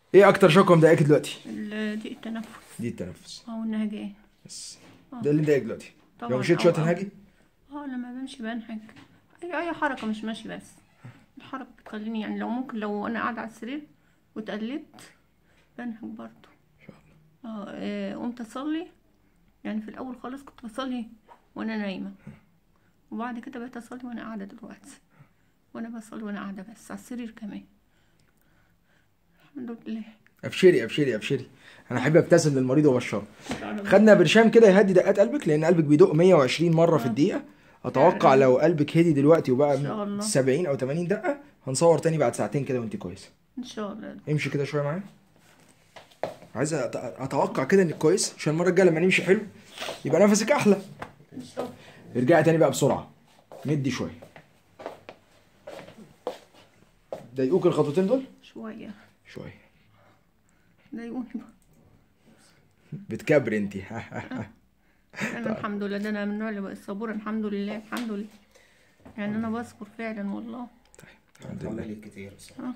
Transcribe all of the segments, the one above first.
ايه اكتر شكوى مضايقاك دلوقتي ال- ضيق التنفس دي التنفس او النهجان بس آه. ده اللي مضايقك دلوقتي طبعا لو مشيت أو- شويه أو- تنهجي اه لما بمشي بنهج اي اي حركه مش ماشي بس الحركه بتخليني يعني لو ممكن لو انا قاعده على السرير واتقلبت بنهج برضه ان شاء الله اه آه، قمت اصلي يعني في الاول خالص كنت بصلي وانا نايمه وبعد كده بقيت اصلي وانا قاعده دلوقتي وانا بصلي وانا قاعده بس على السرير كمان الحمد لله ابشري ابشري ابشري انا احب ابتسم للمريض وابشره خدنا برشام كده يهدي دقات قلبك لان قلبك بيدق 120 مره في آه. الدقيقه اتوقع لو قلبك هدي دلوقتي إن شاء وبقى الله. 70 او 80 دقه هنصور تاني بعد ساعتين كده وانت كويسه ان شاء الله امشي كده شويه معايا عايز أت- اتوقع كده انك كويس عشان المره الجايه لما نمشي حلو يبقى نفسك احلى ان شاء الله ارجعي تاني بقى بسرعه مدي شويه ضايقوك الخطوتين دول شويه شويه ضايقوني بتكبري انت انا الحمد لله ده انا من النوع اللي بقى صبور الحمد لله الحمد لله يعني انا بصبر فعلا والله الحمد لله عملت كتير بصراحة.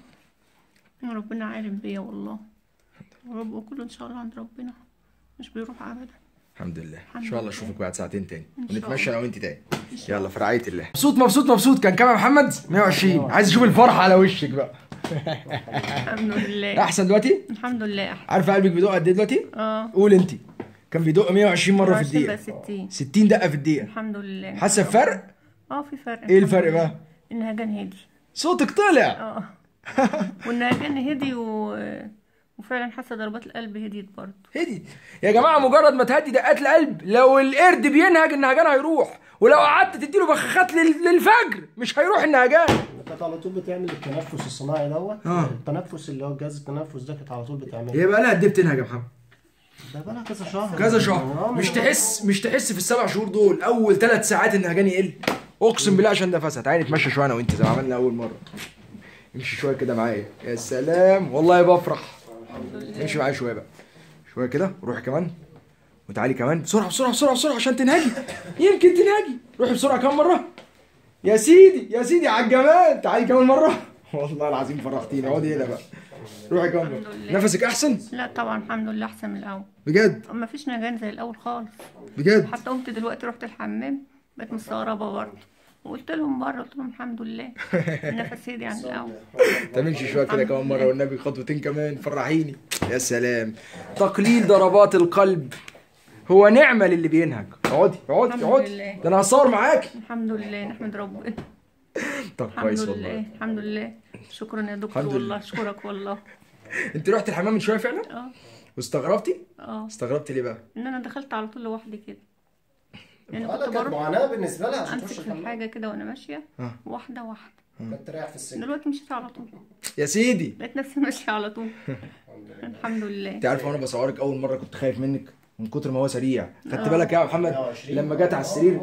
ربنا عالم بيا والله ورب وكله ان شاء الله عند ربنا مش بيروح ابدا الحمد لله ان الحمد شاء الله لله. اشوفك بعد ساعتين تاني إن شاء ونتمشى الله. انا وانت تاني إن شاء يلا في رعايه الله مبسوط مبسوط مبسوط كان كام يا محمد 120 عايز اشوف الفرحه على وشك بقى الحمد لله احسن دلوقتي الحمد لله احسن عارفه قلبك بيدق قد ايه دلوقتي اه قول انت كان بيدق 120 مره في عشان بقى الدقيقه 60 60 دقه في الدقيقه الحمد لله حاسه بفرق اه في فرق ايه الفرق بقى النهجان هدي صوتك طلع اه والنهجان هدي و... وفعلا حاسه ضربات القلب هديت برضه هدي يا جماعه مجرد ما تهدي دقات القلب لو القرد بينهج النهجان هيروح ولو قعدت تديله بخاخات لل- للفجر مش هيروح النهجان كانت على طول بتعمل التنفس الصناعي دوت آه. التنفس اللي هو جهاز التنفس ده كانت على طول بتعمله هي بقى لها قد ايه بتنهج يا محمد ده بقى لها كذا شهر كذا آه، شهر من- مش تحس مش تحس في السبع شهور دول اول ثلاث ساعات النهجان يقل اقسم بالله عشان ده فسد تعالي نتمشى شويه انا وانت زي ما عملنا اول مره امشي شويه كده معايا يا سلام والله بفرح امشي معايا شويه بقى شويه كده روحي كمان وتعالي كمان بسرعه بسرعه بسرعه بسرعه عشان تنهجي يمكن تنهجي روحي بسرعه كمان مره يا سيدي يا سيدي على الجمال تعالي كمان مره والله العظيم فرحتيني اقعدي هنا بقى روحي كمان الحمد مره لله. نفسك احسن لا طبعا الحمد لله احسن من الاول بجد ما فيش نهجان زي الاول خالص بجد حتى قمت دلوقتي رحت الحمام بقيت مستغربه برضه وقلت لهم بره قلت لهم الحمد لله النفس هدي عن الاول طب امشي شويه كده الحمد كمان لله. مره والنبي خطوتين كمان فرحيني يا سلام تقليل ضربات القلب هو نعمه للي بينهج اقعدي اقعدي الحمد اقعدي لله. ده انا هصور معاكي الحمد لله نحمد ربنا طب الحمد كويس لله والله الحمد لله شكرا يا دكتور الحمد والله لله. اشكرك والله انت رحت الحمام من شويه فعلا اه واستغربتي اه استغربتي ليه بقى ان انا دخلت على طول لوحدي كده يعني اه كنت ده كانت بروح معاناة بالنسبة لها عشان امسك تخش في الحمام الحاجه كده وانا ماشيه آه. واحده واحده كانت تريح في السجن دلوقتي مشيت على طول يا سيدي لقيت نفسي ماشيه على طول الحمد لله انت عارف وانا بصورك اول مره كنت خايف منك من كتر ما هو سريع خدت آه. بالك يا محمد 120. لما جت على السرير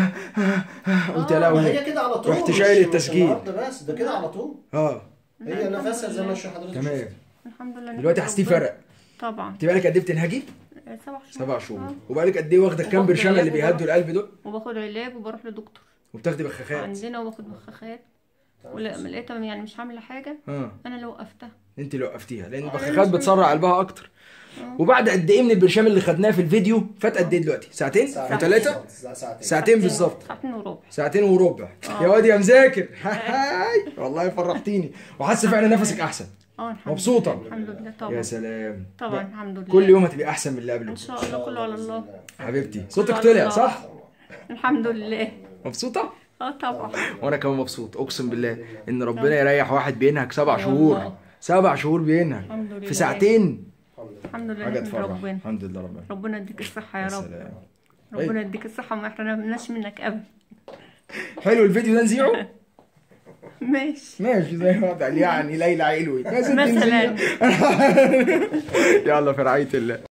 قلت يا ما لهوي هي كده على طول رحت مش- شايل مش التسجيل. النهارده بس ده كده على طول اه هي الحمد نفسها زي لله. ما الشيخ حضرتك تمام شفت. الحمد لله دلوقتي نحمد حسيتي ربنا. فرق طبعا انت بالك قد ايه بتنهجي آه، سبع شهور سبع شهور آه. وبقالك قد ايه واخده كام وباخد برشام اللي علاج بيهدوا وبروح- القلب دول وباخد علاج وبروح لدكتور وبتاخدي بخاخات عندنا وباخد بخاخات ولا ما لقيتها يعني مش عامله حاجه اه انا اللي وقفتها انت اللي وقفتيها لان آه، البخاخات مش بتسرع قلبها اكتر وبعد قد ايه من البرشام اللي خدناه في الفيديو فات قد ايه دلوقتي ساعتين ساعتين او ثلاثه بالظبط، ساعتين ساعتين بالظبط ساعتين وربع ساعتين وربع آه. يا واد يا مذاكر هاي والله فرحتيني وحاسه فعلا نفسك احسن اه الحمد مبسوطة؟ لله الحمد لله يا طبعا سلام طبعا لا، الحمد لله كل يوم هتبقى احسن من اللي قبله ان شاء الله كله على الله حبيبتي صوتك على طلع الله. صح الحمد لله مبسوطه اه طبعا وانا كمان مبسوط اقسم بالله ان ربنا يريح واحد بينهج سبع والله. شهور سبع شهور بينهج الحمد لله في ساعتين الحمد لله حاجه نحمد تفرح ربنا الحمد لله ربنا ربنا يديك الصحة يا يا رب سلام ربنا يديك الصحة وما احرمناش منك أبدا حلو الفيديو ده نذيعه ماشي ماشي زي ما قال يعني ليلى علوي يا ست مثلاً. نذيع. يلا في رعايه الله